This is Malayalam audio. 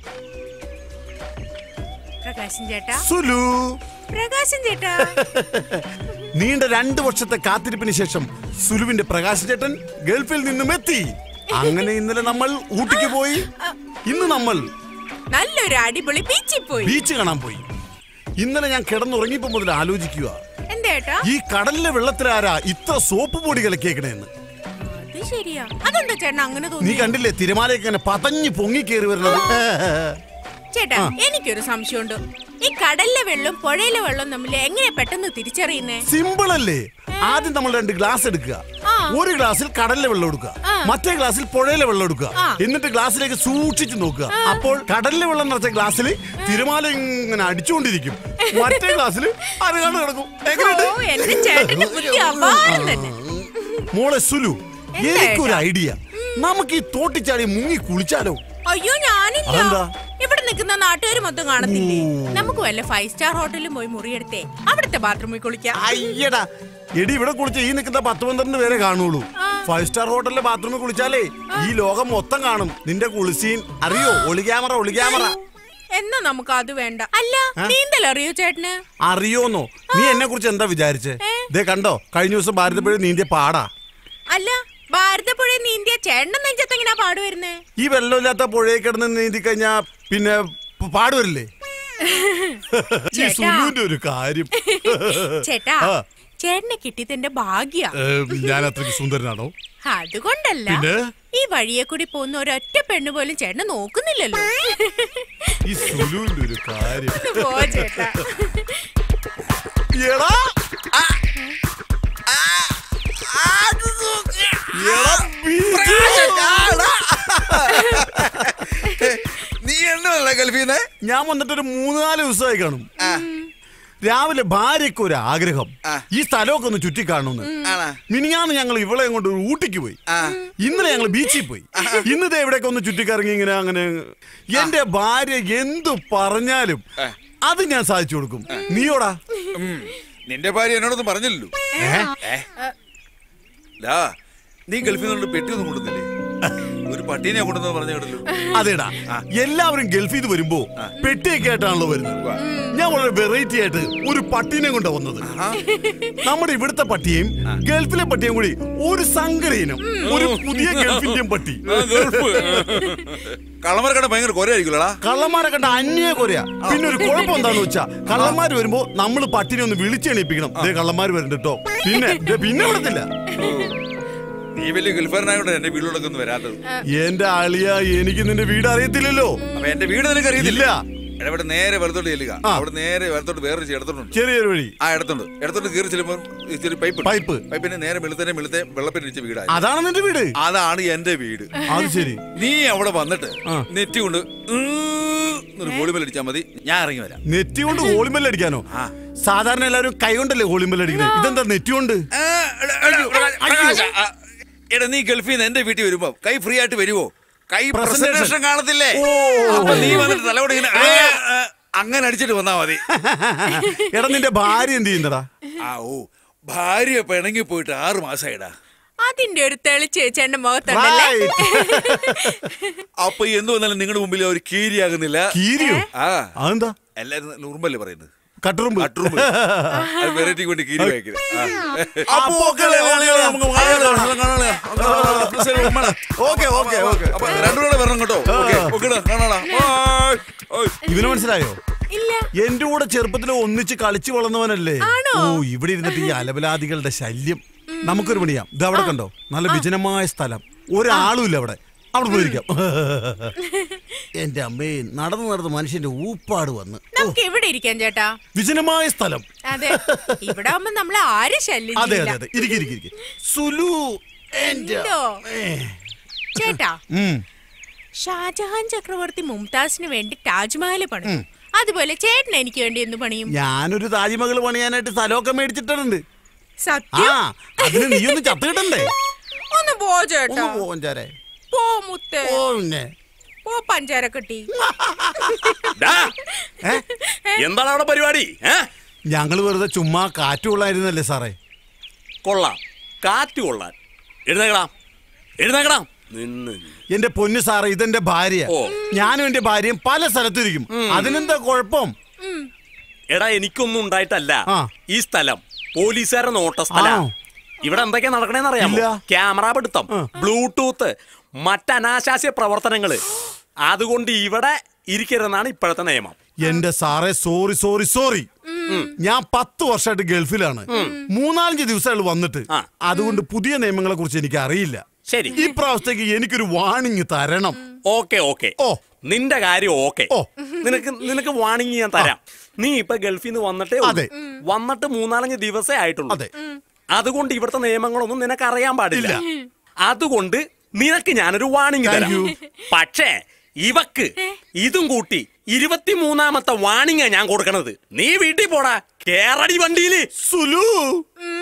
പ്രകാശൻ ചേട്ടാ സുലു പ്രകാശൻ ചേട്ടാ നീണ്ട രണ്ടു വർഷത്തെ കാത്തിരിപ്പിന് ശേഷം സുലുവിന്റെ പ്രകാശ് ചേട്ടൻ ഗൾഫിൽ നിന്നും എത്തി അങ്ങനെ ഇന്നലെ നമ്മൾ ഊട്ടിക്ക് പോയി ഇന്ന് നമ്മൾ നല്ലൊരു അടിപൊളി ബീച്ചിൽ പോയി ബീച്ച് കാണാൻ പോയി ഇന്നലെ ഞാൻ കിടന്നുറങ്ങിയപ്പോ മുതൽ ആലോചിക്കുക എന്താ ചേട്ടാ ഈ കടലിലെ വെള്ളത്തിലാരാ ഇത്ര സോപ്പ് പൊടി കലക്കിയേക്കണേന്ന് അത് ശരിയാ അതെന്താ ചേട്ടൻ അങ്ങനെ നീ തോന്നി കണ്ടില്ലേ തിരമാലയൊക്കെ ഇങ്ങനെ പതഞ്ഞ് പൊങ്ങി കയറി വരുന്നത് ചേട്ടാ എനിക്കൊരു സംശയമുണ്ട് ഈ കടലിലെ വെള്ളം പുഴയിലെ വെള്ളം തമ്മിൽ എങ്ങനെ പെട്ടെന്ന് തിരിച്ചറിയുന്നേ സിമ്പിൾ അല്ലേ ആദ്യം നമ്മൾ രണ്ട് ഗ്ലാസ് എടുക്കുക ആ. ഒരു ഗ്ലാസ്സിൽ കടലിലെ വെള്ളം എടുക്കുക ആ. മറ്റേ ഗ്ലാസ്സിൽ പുഴയിലെ വെള്ളം എടുക്കുക ആ. എന്നിട്ട് ഗ്ലാസ്സിലേക്ക് സൂക്ഷിച്ചു നോക്കുക അപ്പോൾ കടലിലെ വെള്ളം നിറച്ച ഗ്ലാസ്സിൽ തിരമാല ഇങ്ങനെ അടിച്ചുകൊണ്ടിരിക്കും മറ്റേ ഗ്ലാസ്സിൽ അരകാണ്ട് കിടക്കും എങ്ങനെയുണ്ട്? ഓ, എന്റെ ചേട്ടന്റെ ബുദ്ധി അപാരം തന്നെ. മോളെ സുലു എന്താ എനിക്കൊരു ഏട്ടാ? ഐഡിയ നമുക്ക് ഈ തോട്ടിച്ചാടി മുങ്ങി കുളിച്ചാലോ അയ്യോ ഞാനില്ല അതെന്താ? ഇവിടെ നിൽക്കുന്ന നാട്ടുകാർ മൊത്തം കാണത്തില്ലേ ഓ. നമുക്ക് വല്ല ഫൈവ് സ്റ്റാർ ഹോട്ടലിൽ പോയി മുറിയെടുത്തേ അവിടുത്തെ ബാത്റൂമിൽ കുളിക്കാം അയ്യടാ എടി ഇവിടെ കുളിച്ച ഈ നിൽക്കുന്ന പത്ത് പന്ത്രണ്ട് പേരെ കാണുള്ളൂ ഫൈവ് സ്റ്റാർ ഹോട്ടലിലെ ബാത്റൂമിൽ കുളിച്ചാലേ ഈ ലോകം മൊത്തം കാണും നിന്റെ കുളിസീൻ അറിയോ ഒളി ക്യാമറ ഒളി ക്യാമറ എന്നാ നമുക്ക് അത് വേണ്ട അല്ല നീന്തൽ അറിയോ ചേട്ടന് അറിയോന്നോ നീ എന്നെ കുറിച്ച് എന്താ വിചാരിച്ചേ ദേ കണ്ടോ കഴിഞ്ഞ ദിവസം ഭാരതപ്പുഴ നീന്തിയ പാടാ അല്ല ഭാരതപ്പുഴ നീന്തിയ ചേട്ടന്റെ നെഞ്ചത്ത് എങ്ങനെയാ പാട് വരുന്നേ ഈ വെള്ളമില്ലാത്ത പുഴയിൽ കിടന്ന് നീന്തി കഴിഞ്ഞാ പിന്നെ പ- പാടുവരില്ലേ ഈ ചേട്ടാ. സുലുവിന്റെ ഒരു കാര്യം ചേട്ടാ ആ. ചേട്ടനെ കിട്ടിയതിന്റെ ഭാഗ്യ ഏ, ഞാൻ അത്രയ്ക്ക് സുന്ദരനാണോ അതുകൊണ്ടല്ല പിന്നെ? ഈ വഴിയെ കൂടി പോകുന്ന ഒരൊറ്റ പെണ്ണ് പോലും ചേട്ടനെ നോക്കുന്നില്ലല്ലോ ഈ സുലുവിന്റെ ഒരു കാര്യം ഒന്ന് പോ ചേട്ടാ എടാ ആ, ആ, ആ, എടാ, ബീജു. നീ എന്നല്ല ഗൾഫീന്ന് ഞാൻ വന്നിട്ടൊരു മൂന്ന് നാല് ദിവസമായി കാണും രാവിലെ ഭാര്യയ്ക്ക് ഒരു ആഗ്രഹം ആ. ഈ സ്ഥലമൊക്കെ ഒന്ന് ചുറ്റിക്കാണുന്ന് ആണാ മിനിഞ്ഞാന്ന് ഞങ്ങൾ ഇവളെ കൊണ്ട് ഒരു ഊട്ടിക്ക് പോയി ആ. ഇന്നലെ ഞങ്ങൾ ബീച്ചിൽ പോയി ഇന്നത്തെ എവിടെയൊക്കെ ഒന്ന് ചുറ്റിക്കറങ്ങി ഇങ്ങനെ അങ്ങനെ എന്റെ ഭാര്യ എന്തു പറഞ്ഞാലും അത് ഞാൻ സാധിച്ചു കൊടുക്കും നീയോടാ ഉം. നിന്റെ ഭാര്യ എന്നോടൊന്നും പറഞ്ഞില്ലല്ലോ ഏ? ലാ നീ ഗൾഫിൽ നിന്നുള്ള പെട്ടിയൊന്നും കൊണ്ടുവന്നില്ലേ ഒരു പട്ടീനെ കൊണ്ടുവന്ന് പറഞ്ഞു കേട്ടല്ലോ അതേടാ എല്ലാവരും ഗൾഫിൽ നിന്ന് വരുമ്പോ പെട്ടിയൊക്കെ ആയിട്ടാണല്ലോ വരുന്നത് ഞാൻ വളരെ വെറൈറ്റി ആയിട്ട് ഒരു പട്ടീനെ കൊണ്ടാ വന്നത് നമ്മുടെ ഇവിടുത്തെ പട്ടിയും ഗൾഫിലെ പട്ടിയും കൂടി ഒരു സങ്കരയിനം ഒരു പുതിയ ഗൾഫിന്റെയും പട്ടി കളമറക്കട ഭയങ്കര കൊരയായിരിക്കുമല്ലോടാ കള്ളന്മാരെ കണ്ട അന്യ കൊറയാ പിന്നെ ഒരു കുഴപ്പം എന്താന്ന് വെച്ചാ കള്ളന്മാര് വരുമ്പോ നമ്മൾ പട്ടിനെ ഒന്ന് വിളിച്ചെണീപ്പിക്കണം ദേ കള്ളന്മാര് വരുന്നുണ്ട് കേട്ടോ പിന്നെ ദേ പിന്നെ വിടത്തില്ല നീ വലിയ ഗൾഫാരനായോണ്ട് എന്റെ വീട്ടിലൊക്കെ ഒന്നും വരാത്തത് എന്റെ അളിയ എനിക്ക് നിന്റെ വീട് അറിയത്തില്ലല്ലോ അപ്പൊ എന്റെ വീട് നിനക്ക് അറിയത്തില്ല ഇല്ല. എടാ, ഇവിടെ നേരെ വലത്തോട്ട് ചെല്ലുക ആ. അവിടെ നേരെ വലത്തോട്ട് വേറൊരു ഇടത്തോട്ടുണ്ട് ചെറിയൊരു വഴി ആ ഇടത്തുണ്ട് ഇടത്തോട്ട് കയറി ചെല്ലുമ്പോൾ ഇച്ചിരി പൈപ്പ് ഉണ്ട്. പൈപ്പ്. പൈപ്പിന്റെ നേരെ വെളുത്തനെ വെളുത്തെ വെള്ളപ്പിനിച്ച വീടായി അതാണ് നിന്റെ വീട് അതാണ് എന്റെ വീട് അത് ശരി നീ അവിടെ വന്നിട്ട് ആ. നെറ്റ് കൊണ്ട് ഒരു ഹോളിമേൽ അടിച്ചാൽ മതി ഞാൻ ഇറങ്ങി വരാം നെറ്റി കൊണ്ട് ഹോളിമല്ല അടിക്കാനോ ആ. സാധാരണ എല്ലാവരും കൈ കൊണ്ടല്ലേ ഹോളിമല്ല അടിക്കുന്നത് ഇതെന്താ നെറ്റി കൊണ്ട് ആ, എടാ, എടാ, പ്രകാശ്, പ്രകാശ്, ആ, എടാ നീ ഗൾഫിൽ നിന്ന് എന്റെ വീട്ടിൽ വരുമ്പോ കൈ ഫ്രീ ആയിട്ട് വരുവോ കൈ Presentation. പ്രസന്റേഷൻ കാണത്തില്ലേ ഓ. അപ്പൊ നീ വന്നിട്ട് തലയോട് ഇങ്ങനെ ആ, ആ, അങ്ങനെ അടിച്ചിട്ട് വന്നാ മതി എടാ നിന്റെ ഭാര്യ എന്ത് ചെയ്യുന്നടാ ആ ഓ ഭാര്യ പിണങ്ങി പോയിട്ട് ആറ് മാസമായിടാ അതിന്റെ ഒരു തെളിച്ച് ചേട്ടന്റെ മുഖത്തുണ്ടല്ലേ അപ്പൊ എന്ത് വന്നാലും നിങ്ങളുടെ മുമ്പിൽ ഒരു കീരിയാകുന്നില്ല കീരിയോ ആ അതെന്താ എല്ലാരും ഉറുമ്പല്ലേ പറയുന്നത് കട്ടുറുമ്പ് അട്ടുറുമ്പ് അത് വെറൈറ്റിക്ക് വേണ്ടി കീരി വായിക്കുന്നത് അപ്പോ okay അല്ലേ, okay അല്ലേ, നമുക്ക് ഓക്കെ ഓക്കെ ഓക്കെ അപ്പൊ രണ്ടുകൂടെ വരണം കേട്ടോ ഓക്കെ ഓക്കെ കാണാടാ ബൈ. ഓയ്. ഇവന് മനസ്സിലായോ ഇല്ല എന്റെ കൂടെ ചെറുപ്പത്തിൽ ഒന്നിച്ച് കളിച്ചു വളർന്നവനല്ലേ ആണോ? ഓ ഇവിടെ ഇരുന്നിട്ട് ഈ അലബലാദികളുടെ ശല്യം നമുക്കൊരു പണിയാം ഇത് അവിടെ കണ്ടോ നല്ല വിജനമായ സ്ഥലം ഒരാളും ഇല്ല അവിടെ അവിടെ പോയിരിക്കാം എന്റെ അമ്മേ നടന്നു നടന്ന് മനുഷ്യന്റെ ഊപ്പാട് വന്ന് ഓ, നമുക്ക് ഇവിടെ ഇരിക്കാം ചേട്ടാ വിജനമായ സ്ഥലം അതെ ഇവിടെ ആവുമ്പോ നമ്മളെ ആരും ശല്യം അതെ ചെയ്യില്ല അതെ അതെ ഇരിക്കും ഇരിക്കും ഇരിക്കും സുലു എന്റെ ഉണ്ടോ? അമ്മേ. ചേട്ടാ ഉം. ഷാജഹാൻ ചക്രവർത്തി മുംതാസിന് വേണ്ടി താജ്മഹൽ പണിയും അതുപോലെ ചേട്ടൻ എനിക്ക് വേണ്ടി എന്ത് പണിയും ഞാനൊരു താജ്മഹൽ പണിയാനായിട്ട് സ്ഥലമൊക്കെ മേടിച്ചിട്ടുണ്ട് ആ സത്യം അതിന് നീ ഒന്ന് ചത്ത് കിട്ടണ്ടേ ഒന്ന് പോ ചേട്ടാ ഒന്ന് പോഞ്ചാരെ പോ മുത്തേ ഓ പിന്നെ പോ പഞ്ചാര കെട്ടി ഡാ, ഏ എന്താണ് അവിടെ പരിപാടി ഏ ഞങ്ങൾ വെറുതെ ചുമ്മാ കാറ്റ് കൊള്ളായിരുന്നല്ലേ സാറേ കൊള്ളാം കാറ്റ് കൊള്ളാൻ എഴുന്നേക്കടാം എഴുന്നേക്കടാം നിന്ന് എന്റെ പൊന്നു സാറേ ഇതെന്റെ ഭാര്യ ഓ. ഞാനും എന്റെ ഭാര്യയും പല സ്ഥലത്തിരിക്കും അതിനെന്താ കുഴപ്പം എടാ എനിക്കൊന്നും ഉണ്ടായിട്ടല്ല ആ. ഈ സ്ഥലം പോലീസുകാരുടെ നോട്ട സ്ഥല ആണോ? ഇവിടെ എന്തൊക്കെയാ നടക്കണേന്ന് അറിയാമോ ഇല്ല. ക്യാമറ പിടുത്തം ബ്ലൂടൂത്ത് മറ്റനാശാസ്യ പ്രവർത്തനങ്ങള് അതുകൊണ്ട് ഇവിടെ ഇരിക്കരുതെന്നാണ് ഇപ്പോഴത്തെ നിയമം എന്റെ സാറേ സോറി സോറി സോറി ഞാൻ പത്ത് വർഷമായിട്ട് ഗൾഫിലാണ് മൂന്നാലഞ്ച് ദിവസങ്ങൾ വന്നിട്ട് ആ. അതുകൊണ്ട് പുതിയ നിയമങ്ങളെ കുറിച്ച് എനിക്ക് അറിയില്ല ശരി ഈ പ്രാവശ്യത്തേക്ക് എനിക്കൊരു വാണിംഗ് തരണം ഓക്കെ ഓക്കെ ഓ. നിന്റെ കാര്യം ഓക്കെ ഓ. നിനക്ക് നിനക്ക് വാണിംഗ് ഞാൻ തരാം നീ ഇപ്പൊ ഗൾഫിൽ നിന്ന് വന്നിട്ടേ ഉള്ളൂ. അതെ. വന്നിട്ട് മൂന്നാലഞ്ച് ദിവസേ ആയിട്ടുള്ളൂ അതെ. അതുകൊണ്ട് ഇവിടുത്തെ നിയമങ്ങളൊന്നും നിനക്ക് അറിയാൻ പാടില്ല ഇല്ല. അതുകൊണ്ട് നിനക്ക് ഞാനൊരു വാണിംഗ് Thank തരാം you. പക്ഷേ ഇവക്ക് ഇതും കൂട്ടി ഇരുപത്തിമൂന്നാമത്തെ വാണിംഗാ ഞാൻ കൊടുക്കണത് നീ വീട്ടിൽ പോടാ കേറടി വണ്ടിയില് സുലു ഉം,